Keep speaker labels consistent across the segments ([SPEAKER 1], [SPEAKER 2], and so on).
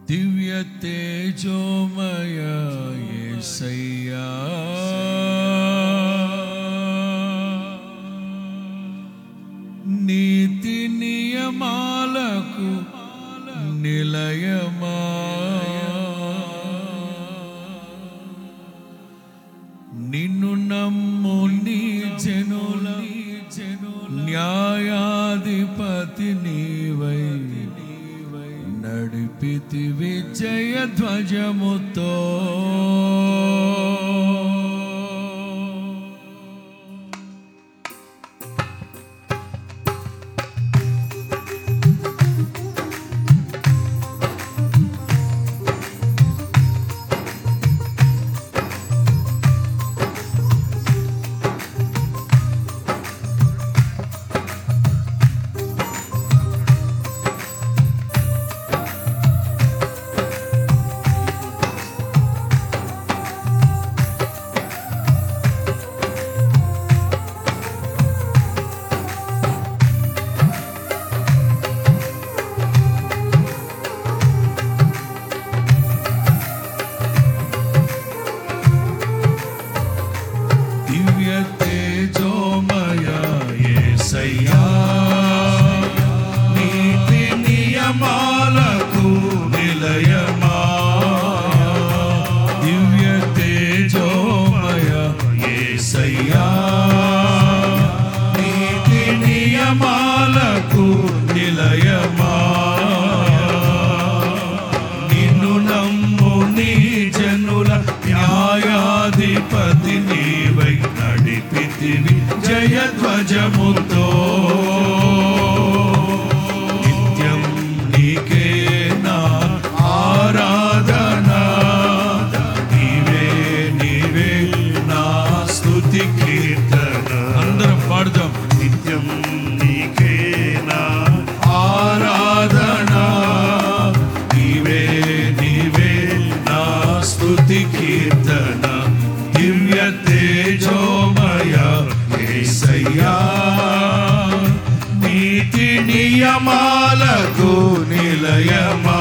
[SPEAKER 1] దివ్య తేజోమయ యేసయ్యా నీతి నియమాలకు నిలయమా నిన్ను నమ్ము నీ జనుల న్యాయాధిపతి నీవై నడిపితి విజయ ధ్వజముతో దివ్య తేజోమయ యేసయ్యా నీతి నియమాలకు నిలయమా దివ్య తేజోమయ యేసయ్యా నీతి నియమాలకు నిలయమా నిన్ను నమ్ము నీ జనుల న్యాయాధిపతి నీవై నడిపితివి జయధ్వజముతో నిత్యం నీకే నా ఆరాధన నీవే నీవే నా స్తుతి కీర్తన అందరం పాడుదాం నిత్యం నీకే నా ఆరాధన నీవే నీవే నా స్తుతి కీర్తన దివ్య తేజోమయ యేసయ్యా నీతి నియమాలకు నిలయమా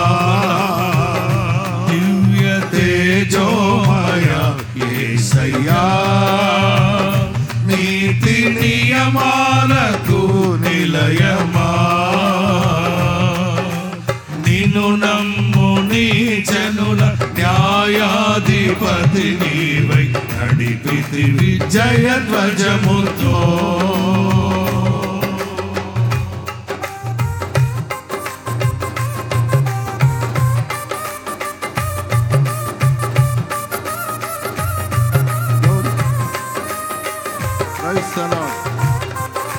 [SPEAKER 1] దివ్య తేజోమయ యేసయ్యా నీతి నియమాలకు నిలయమా నిన్ను నమ్ము నీ జనుల న్యాయాధిపతి నీవై నడిపితివి జయధ్వజముతో
[SPEAKER 2] Praise the Lord.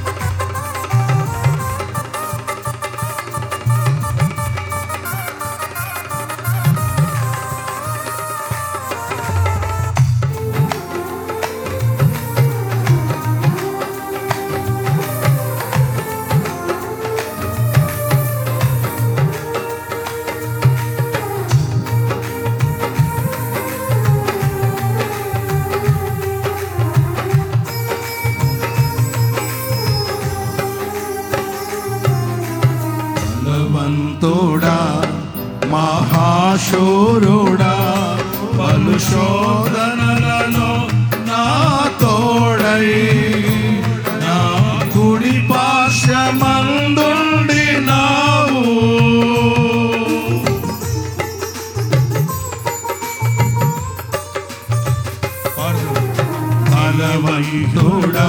[SPEAKER 1] బలవంతుడా మహాశూరుడా పలు శోధనలలో నా తోడై నా కుడి పార్శ్వమందుండి నావు బలవంతుడా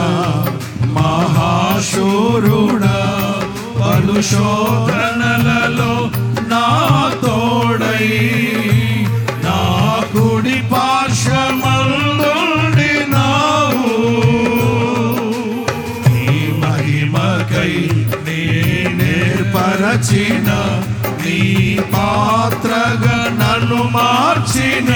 [SPEAKER 1] మహాశూరుడా పలు శోధనలలో నా తోడై నా కుడి పార్శ్వమందుండి నావు నీ మహిమకై నీ నేర్పరచిన నీ పాత్రగా నన్ను మార్చిన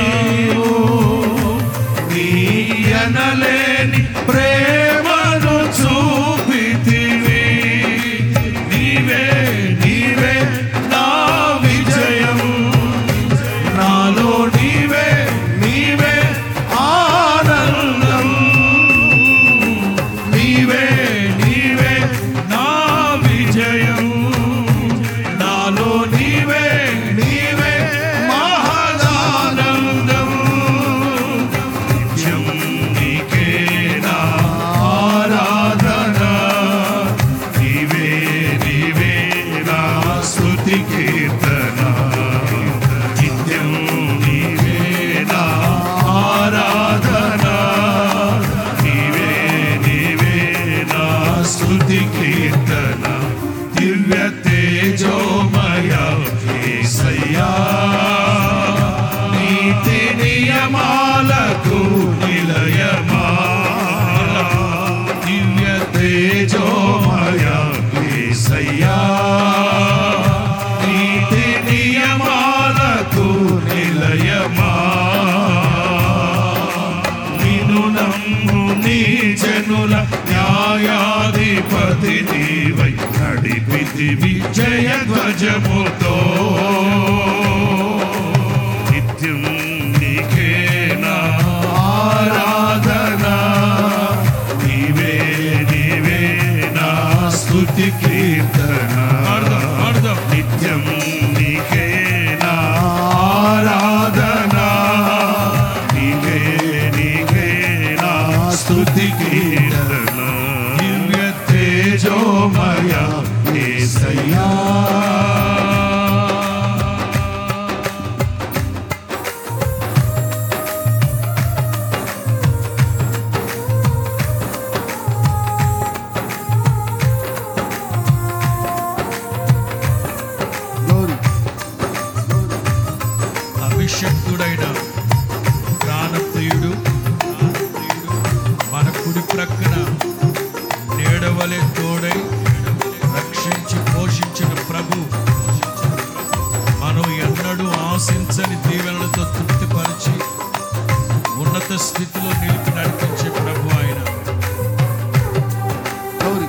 [SPEAKER 1] నీ అనలేని ప్రేమను చూపితివి నీవే నీవే నా విజయం నాలో నీవే నీవే ఆనందం నీవే నీవే నా విజయం నాలో నీవే నీవే న్యాయాధిపతి నీవై నడిపితివి జయ ధ్వజముతో నిత్యం నీకేనా ఆరాధన నీవే నీవే నా స్తుతి కీర్తన నిత్యం నీకేనా ఆరాధన నీవే నీవే నా స్తుతి కీర్తన దివ్య తేజోమయ యేసయ్యా
[SPEAKER 2] Glory.
[SPEAKER 3] అభిషక్తుడైన ప్రాణప్రియుడు మన కుడి ప్రక్కన నీడవలే తోడై రక్షించి పోషించిన ప్రభు మనం ఎన్నడూ ఆశించని దీవెనలతో తృప్తిపరిచి ఉన్నత స్థితిలో నిలిపి నడిపించే ప్రభు ఆయన
[SPEAKER 2] Glory.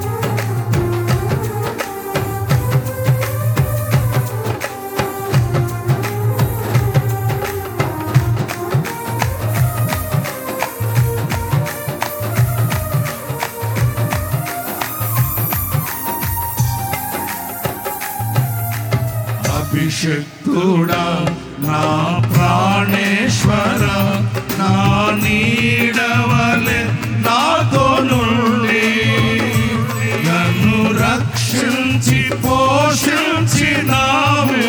[SPEAKER 1] అభిషక్తుడా నా ప్రాణేశ్వర నా నీడవలె నాతో నుండి నన్ను రక్షించి పోషించినావు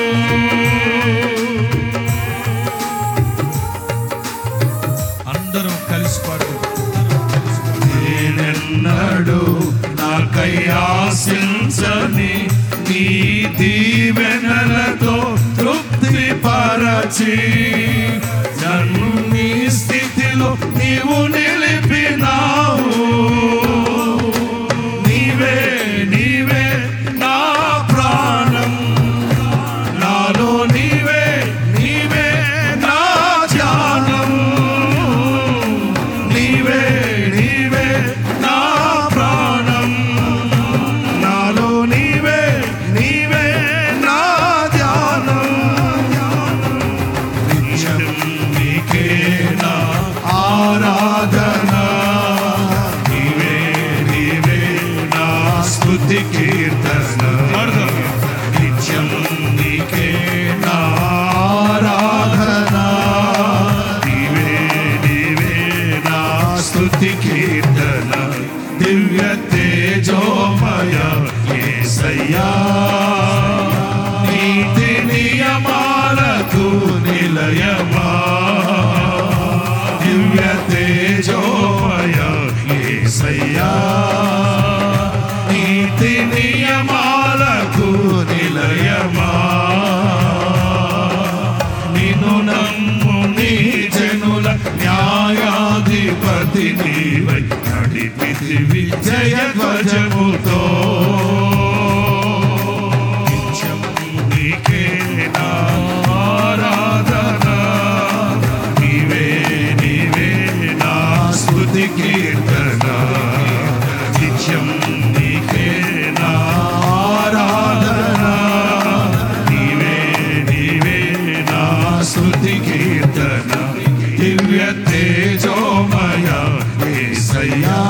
[SPEAKER 3] అందరం కలిసి పాడు
[SPEAKER 1] నేనెన్నడు నాకై ఆశించని నీ దీవెనలతో తృప్తి పరచి నన్ను నీ స్థితిలో నీవు నిలిపినావు నీవే నీవే నా ప్రాణం నాలో నీవే నీవే నా ధ్యానం నీవే నీవే నా ప్రాణం నాలో నీవే నీవే నా ధ్యానం నిత్యం నీకే నా ఆరాధన నీవే నీవే నా స్తుతి కీర్తన నిత్యం నీకే నా ఆరాధన నీవే నీవే నా స్తుతి కీర్తన దివ్య తేజోమయ యేసయ్యా నీతి నియమాలకు నిలయమా దివ్య తేజోమయ యేసయ్యా నీతి నియమాలకు నిలయమా నిన్ను నమ్ము నీ జనుల న్యాయాధిపతి నీవై నడిపితివి జయ ధ్వజముతో నిత్యం నీకే నా ఆరాధన నీవే నీవే నా స్తుతి కీర్తన నిత్యం నీకే నా ఆరాధన నీవే నీవే నా స్తుతి కీర్తన దివ్య తేజోమయ యేసయ్యా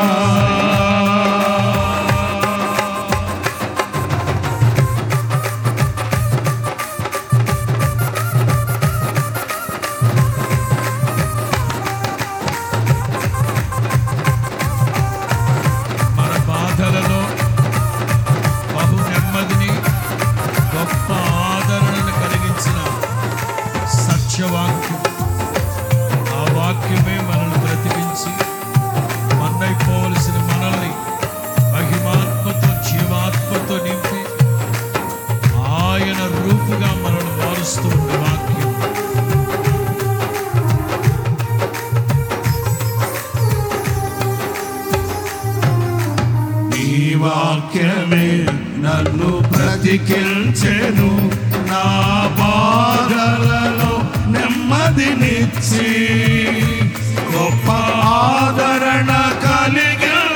[SPEAKER 3] మన బాధలలో బహు నెమ్మదిని గొప్ప ఆదరణను కలిగించిన సత్యవాక్యం ఆ వాక్యమే మనల్ని బ్రతికించి మన్నైపోవలసిన మనల్ని మహిమాత్మతో జీవాత్మతో నింపి ఆయన రూపుగా మనల్ని మారుస్తూ ఉన్న వాక్యం
[SPEAKER 1] నీ వాక్యమే నన్ను బ్రతికించెను నా బాధలలో నెమ్మదినిచ్చి గొప్ప ఆదరణ కలిగిన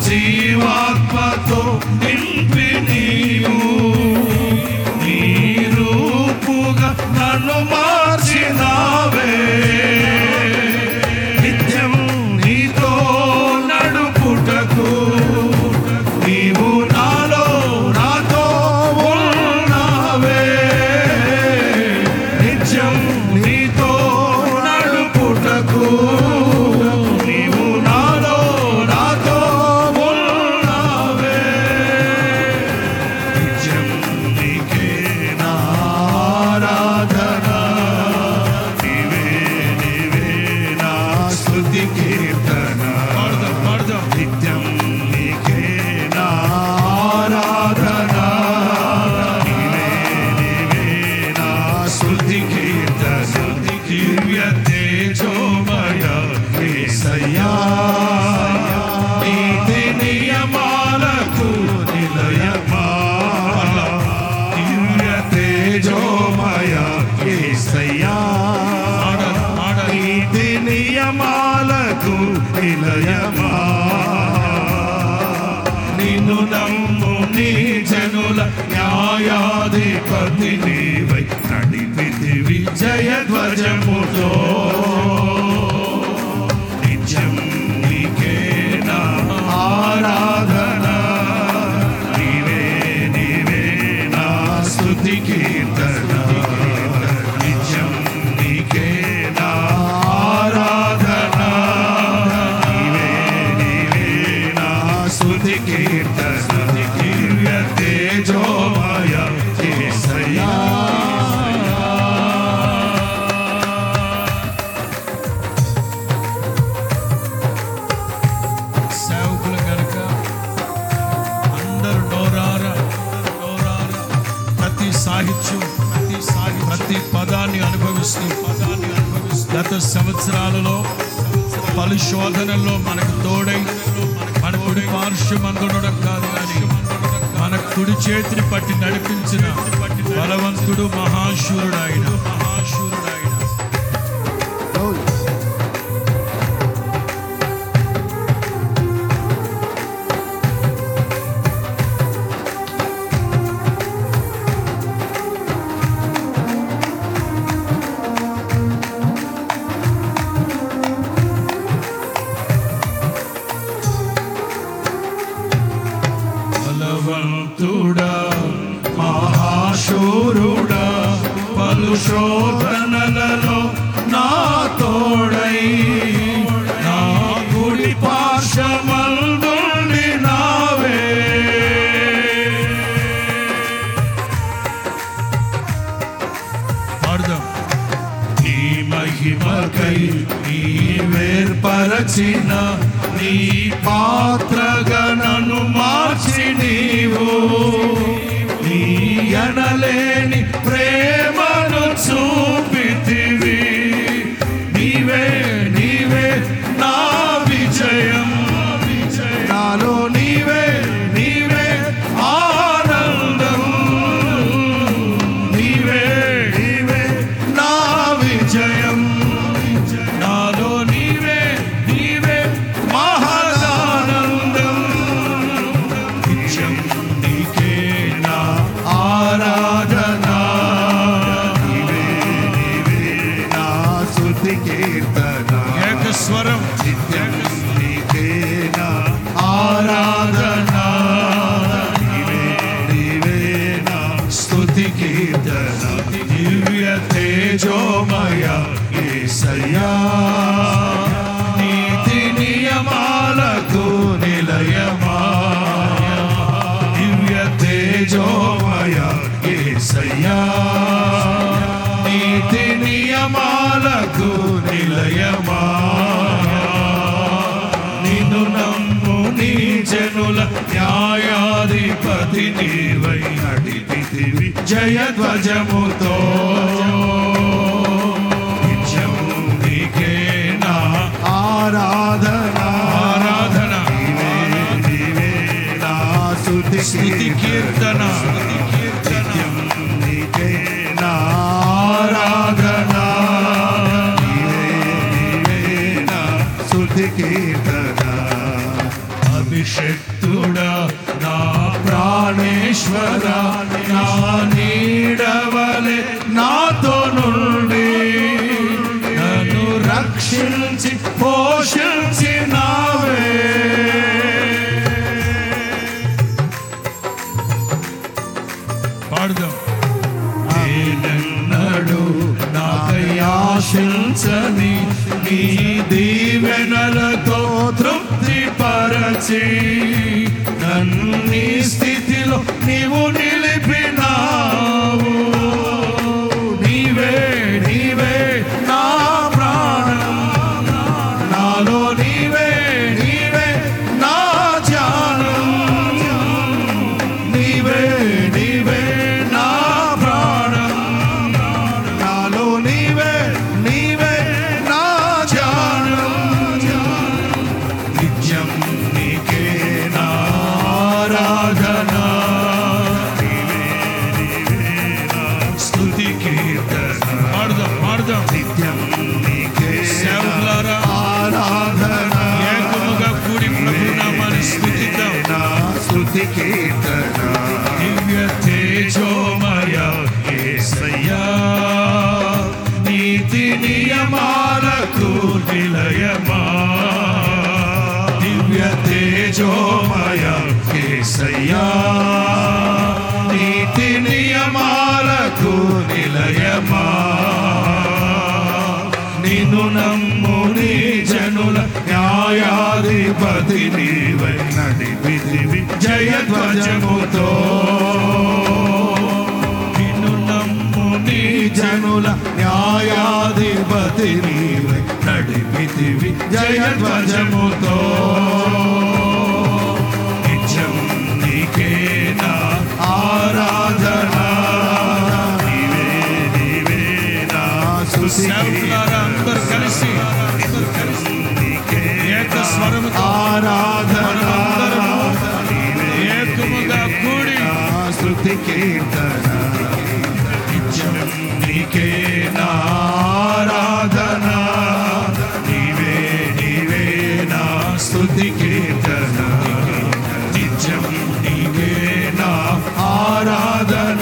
[SPEAKER 1] జీవాత్మతో నింపి నీవు నీ రూపుగా నన్ను మార్చినావే నిత్యం నీతో నడుపుటకు నీవు నాలో నాతో ఉన్నావే నిత్యం నీతో నడుపుటకు నీవు నాలో నాతో ఉన్నావే నిత్యం నీకే నా ఆరాధన నీవే నీవే నా స్తుతి కీర్తన
[SPEAKER 3] పాడదాం పాడదాం
[SPEAKER 1] నిత్యం నీకే నా ఆరాధన నీవే నీవే నా స్తుతి కీర్తన దివ్య తేజోమయ యేసయ్యా నీతి నియమాలకు నిలయమా దివ్య తేజోమయ యేసయ్యా
[SPEAKER 3] పాడాలి పాడాలి
[SPEAKER 1] నీతి నియమాలకు నిలయమా నిన్ను నమ్ము నీ జనుల న్యాయాధిపతి నీవై నడిపితివి జయధ్వజముతో నిత్యం నీకే నా ఆరాధన నీవే నీవే నా స్తుతి కీర్తన నిత్యం నీకే నా ఆరాధన నీవే నీవే నా స్తుతి కీర్తన దివ్య తేజోమయ యేసయ్యా
[SPEAKER 3] సేవకులు కనుక అందరూ నోరార నోరార ప్రతి సాహిత్యం ప్రతి సాహి ప్రతి పదాన్ని అనుభవిస్తూ పదాన్ని అనుభవిస్తూ గత సంవత్సరాలలో పలు శోధనల్లో మనకు తోడై మన కుడి పార్శ్వమందుడడం కాదు కానీ మన కుడి చేతిని పట్టి నడిపించిన బలవంతుడు మహాశూరుడు ఆయన మహాశూరుడు ఆయన
[SPEAKER 2] Glory.
[SPEAKER 1] బలవంతుడా మహాశూరుడా పలు శోధనలలో నా తోడై నా గుడి పార్శ్వమందుండి నావే
[SPEAKER 3] పాడుదాం
[SPEAKER 1] నీ మహిమకై నీ వేర్పరచిన నీ పాత్రగా నన్ను మార్చి నీవు నీ అనలేని ప్రేమను చూపితివి నీవే నీవే నా విజయం నాలో నీవే నీవే ఆనందం నీవే నీవే నా విజయం నాలో నీవే నీవే మహదానందం నిత్యం నీకే నా ఆరాధన నీవే నీవే నా స్తుతి కీర్తన
[SPEAKER 3] ఏక స్వరం
[SPEAKER 1] నిత్యం నీకే నా ఆరాధన నీవే నీవే నా స్తుతి కీర్తన దివ్య తేజోమయ యేసయ్యా నీతి నియమాలకు నిలయమా దివ్య తేజోమయ యేసయ్యా నీతి నియమాలకు నిలయమా నిన్ను నమ్ము నీ జనుల న్యాయాధిపతి నీవై నడిపితివి జయధ్వజముతో నిత్యము నీకే నా ఆరాధన
[SPEAKER 3] ఆరాధన
[SPEAKER 1] నీవే నీవే నా స్తుతి
[SPEAKER 3] స్తుతి కీర్తన
[SPEAKER 1] నిత్యం నీకే నా ఆరాధన నీవే నీవే నా స్తుతి కీర్తన
[SPEAKER 3] అభిషక్తుడా నా ప్రాణేశ్వర నా నీడవలే నాతో నుండి నన్ను రక్షించి పోషించినావే పాడుదాం నేనెన్నడు నాకై ఆశించని నీ దీవెనలతో తృప్తి పరచి నన్ని స్థితిలో నీవు నిలిపినావు నీవే నీవే నా ప్రాణం నాలో నీవే నీవే నా ధ్యానం నీవే నీవే నా ప్రాణం నాలో నీవే నీవే నా ధ్యానం నిత్యం నీకే నా ఆరాధన స్తుతి కీర్తన పాడుదాం పాడుదాం
[SPEAKER 1] నిత్యం నీకే
[SPEAKER 3] సేవకులారా
[SPEAKER 1] ఆరాధన
[SPEAKER 3] ఏకముగా కూడి ప్రభు నామాన్ని స్తుతిద్దాం
[SPEAKER 1] నా స్తుతి కీర్తన
[SPEAKER 3] దివ్య తేజోమయ యేసయ్యా నీతి నియమాలకు నిలయమా దివ్య తేజోమయ యేసయ్యా నీతి నియమాలకు నిలయమా నిన్ను నమ్ముని జనుల న్యాయాధిపతి నీవై
[SPEAKER 1] నడిపిదివి
[SPEAKER 3] జయధ్వజముతో నిన్ను నమ్ముని
[SPEAKER 1] జనుల న్యాయాధిపతి నీవై నడిపిదివి
[SPEAKER 3] జయధ్వజముతో నిత్యం నీకే నా
[SPEAKER 1] ఆరాధన నీవే నీవే నా స్తుతి
[SPEAKER 3] సేవకులారా అందరూ కలిసి అందరూ కలిసి
[SPEAKER 1] నీకే
[SPEAKER 3] ఏక స్వరముతో
[SPEAKER 1] ఆరాధన నీవే
[SPEAKER 3] ఏకముగా కూడి
[SPEAKER 1] నా స్తుతి కీర్తన
[SPEAKER 3] నిత్యం
[SPEAKER 1] నీకే నా ఆరాధన నీవే నీవే నా స్తుతి కీర్తన నిత్యం నీకే నా ఆరాధన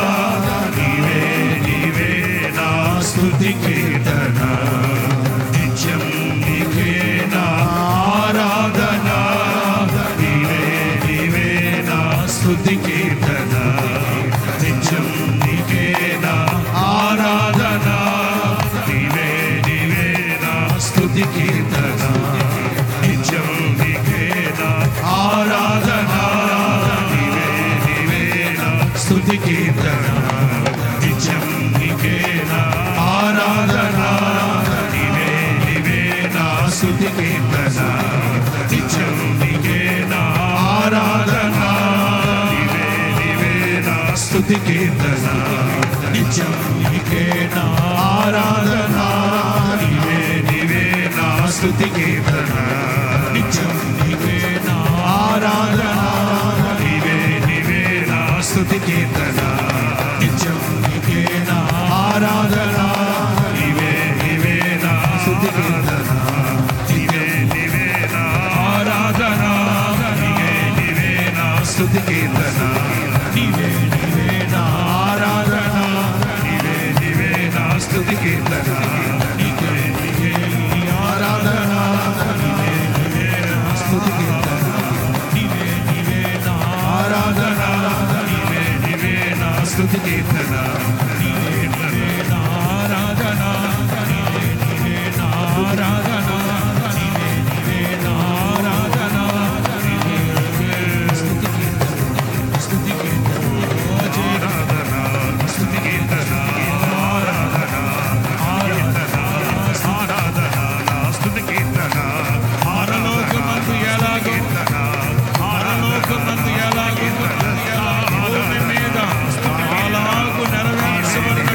[SPEAKER 1] నీవే నీవే నా స్తుతి కీర్తన నిత్యం నీకే నా ఆరాధన నీవే నీవే నా స్తుతి కీర్తన నిత్యం నీకే నా ఆరాధన నీవే నీవే నా స్తుతి కీర్తన నిత్యం నీకే నా ఆరాధన నీవే నీవే నా స్తుతి కీర్తన నిత్యం నీకే నా ఆరాధన నీవే నీవే నా స్తుతి కీర్తన నిత్యం నీకే నా ఆరాధన నీవే నీవే నా స్తుతి కీర్తన నిత్యం నీకే నా ఆరాధన నీవే నీవే నా స్తుతి కీర్తన నిత్యం నీకే నా ఆరాధన నీవే నీవే నా స్తుతి కీర్తన నిత్యం నీకే నా ఆరాధన నీవే నీవే నా స్తుతి కీర్తన నీవే నీవే నా ఆరాధన నీవే నీవే నా స్తుతి కీర్తన నీవే నీవే నా ఆరాధన నీవే నీవే నా స్తుతి కీర్తన నీవే నీవే నీ ఆరాధన నీవే నీవే నా స్తుతి కీర్తన నీవే నీవే నా ఆరాధన నీవే నీవే నా స్తుతి కీర్తన నీవే నీవే నా ఆరాధన నీవే నీవే నా ఆరాధన నీవే నీవే నా ఆరాధన నీవే నీవే స్తుతి కీర్తన స్తుతి కీర్తన ఆరాధన స్తుతి కీర్తన ఆరాధన ఆరాధన ఆరాధన స్తుతి కీర్తన
[SPEAKER 3] పరలోకమందు ఎలాగో పరలోకమందు ఎలాగో భూమి మీద అలాగు నెరవేర్చబడిన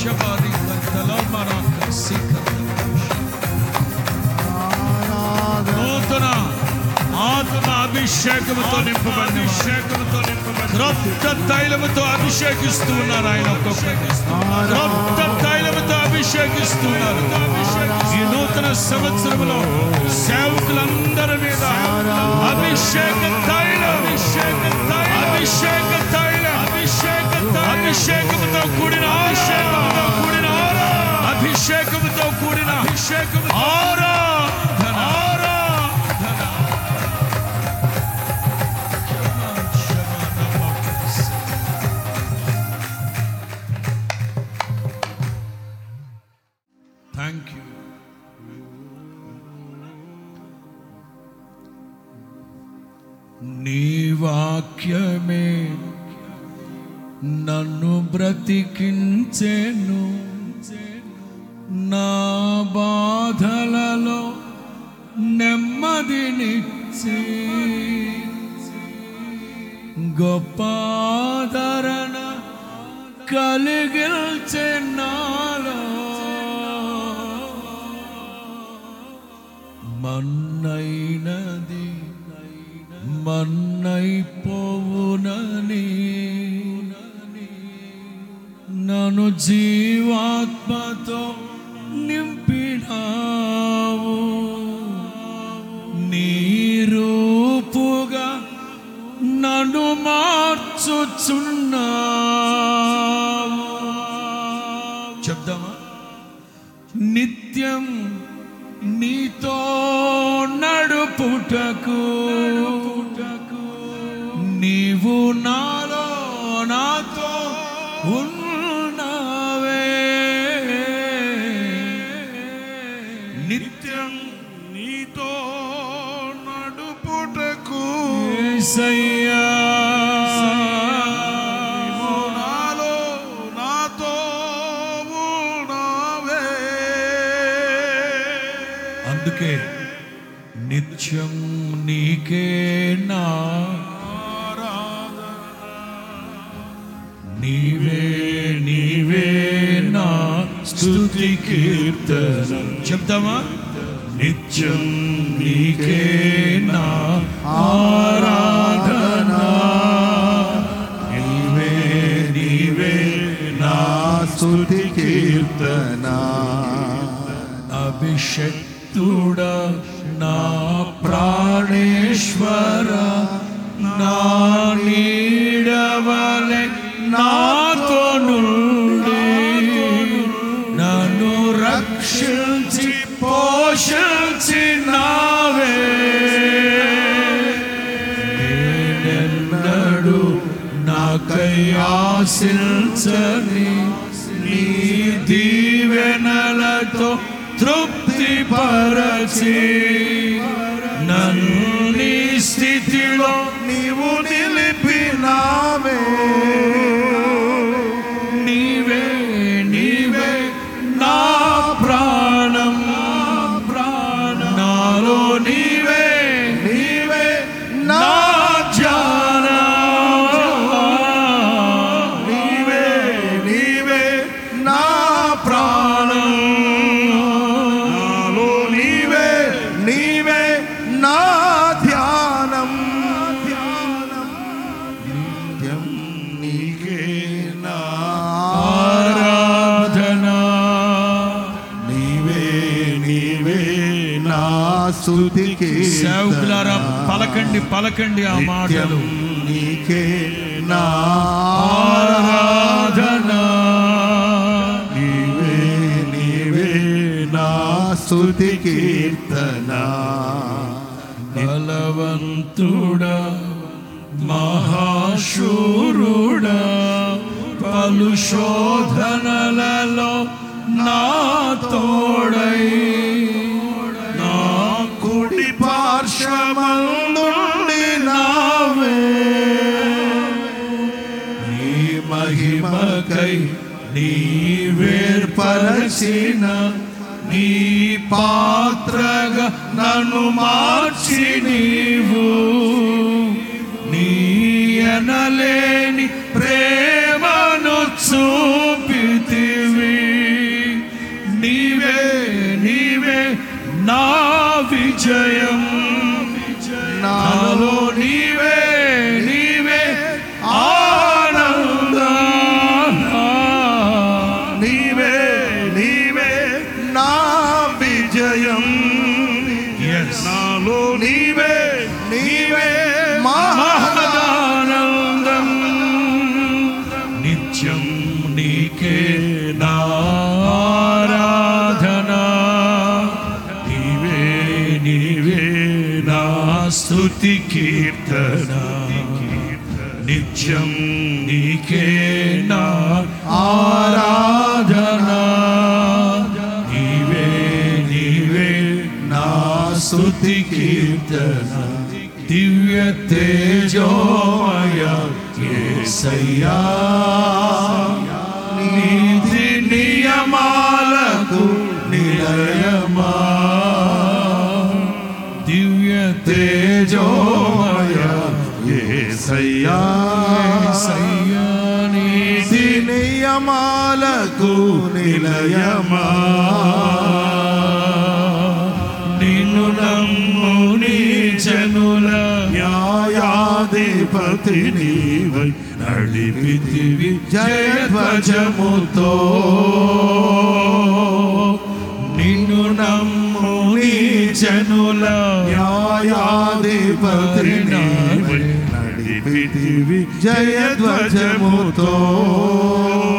[SPEAKER 3] షబారి కత్తల మరాక సికత నూతన ఆత్మ అభిషేకముతో నింపబడిన అభిషేకముతో నింపబడిన క్రొత్త తైలముతో అభిషేకిస్తూ ఉన్నారు ఆయన ఒక్కొక్కరిని క్రొత్త తైలముతో అభిషేకిస్తున్నారు ఈ నూతన సంవత్సరంలో సేవకులందరి మీద అభిషేక తైల అభిషేక తైల అభిషేక తైల అభిషేక అభిషేకముతో కూడిన అభిషేకముతో కూడిన అభిషేకముతో కూడిన అభిషేకము ఆరాధన ఆరాధన థ్యాంక్ యూ నీ వాక్యమే నన్ను బ్రతికించెను నా బాధలలో నెమ్మదినిచ్చి గొప్ప ఆదరణ కలిగిల్చె నాలో మన్నైనది మన్నైపోవునని నన్ను జీవాత్మతో నింపినావు నీ రూపుగా నన్ను మార్చుచున్నావు చెప్దామా నిత్యం నీతో నడుపుటకు నీవు నాలో నాతో ఉన్నవే నిత్యం
[SPEAKER 1] నీతో నడుపుటకు
[SPEAKER 3] యేసయ్యా
[SPEAKER 1] నీవు నాలో నాతో ఉన్నావే.
[SPEAKER 3] అందుకే నిత్యం నీకే నా నీవే నీవే నా స్తుతి కీర్తన చెప్తామా నిత్యం నీకే నా ఆరాధన నీవే నీవే నా
[SPEAKER 2] స్తుతి కీర్తన
[SPEAKER 3] అభిషక్తుడ నా ప్రాణేశ్వర నా నీడవలె నాతో నుండి నన్ను రక్షించి పోషించి నావే నేనెన్నడు నాకై ఆశించని నీ దీవెనలతో తృప్తి పరచి నన్ను నీ స్థితిలో
[SPEAKER 2] నీవు నిలిపినావే
[SPEAKER 3] నీవే నీవే నా ప్రాణం ప్రాణం నాలో నీవే
[SPEAKER 2] నీవే
[SPEAKER 3] నా
[SPEAKER 2] నా
[SPEAKER 3] ధ్యానం
[SPEAKER 2] నీవే నీవే నా
[SPEAKER 3] ప్రాణం
[SPEAKER 2] నాలో నీవే నీవే నా ధ్యానం ధ్యానం నిత్యం నీకే నా
[SPEAKER 3] ఆరాధన
[SPEAKER 2] నీవే నీవే నా స్తుతికి
[SPEAKER 3] సేవకులారా పలకండి పలకండి ఆ మాటలు
[SPEAKER 2] నీకే నా
[SPEAKER 3] ఆరాధన
[SPEAKER 2] నీవే నీవే నా స్తుతి కీర్తన
[SPEAKER 3] బలవంతుడా మహాశూరుడా పలు శోధనలలో నా తోడై నా
[SPEAKER 2] కుడి పార్శ్వమందుండి నావే
[SPEAKER 3] నీ మహిమకై నీ వేర్పరచిన నీ పాత్రగా నన్ను మార్చి నీవు నీ అనలేని ప్రేమ కృపను చూపితివి నీవే నీవే నా విజయం నాలో నీవే నీవే ఆనంద
[SPEAKER 2] నీవే నీవే నా విజయం
[SPEAKER 3] నాలో
[SPEAKER 2] నీవే నీవే మా
[SPEAKER 3] మహదానందం నిత్యం నీకే నారాధన నీవే నీవే నా స్తుతి కీర్తన నిత్యం నీకే నా ఆరాధన నీవే నీవే
[SPEAKER 2] నా స్తుతి కీర్తన
[SPEAKER 3] దివ్య తేజోమయ యేసయ్యా నీతి నియమాలకు నిలయమా దివ్య తేజోమయ
[SPEAKER 2] యేసయ్యా
[SPEAKER 3] యేసయ్యా నీతి
[SPEAKER 2] నియమాలకు నిలయమా
[SPEAKER 3] నిన్ను నమ్ము నీ జనుల
[SPEAKER 2] న్యాయాధిపతి నీవై
[SPEAKER 3] నడిపితివి
[SPEAKER 2] జయధ్వజముతో
[SPEAKER 3] నిన్ను నమ్ము నీ జనుల
[SPEAKER 2] న్యాయాధిపతి నీవై నడిపితివి జయధ్వజముతో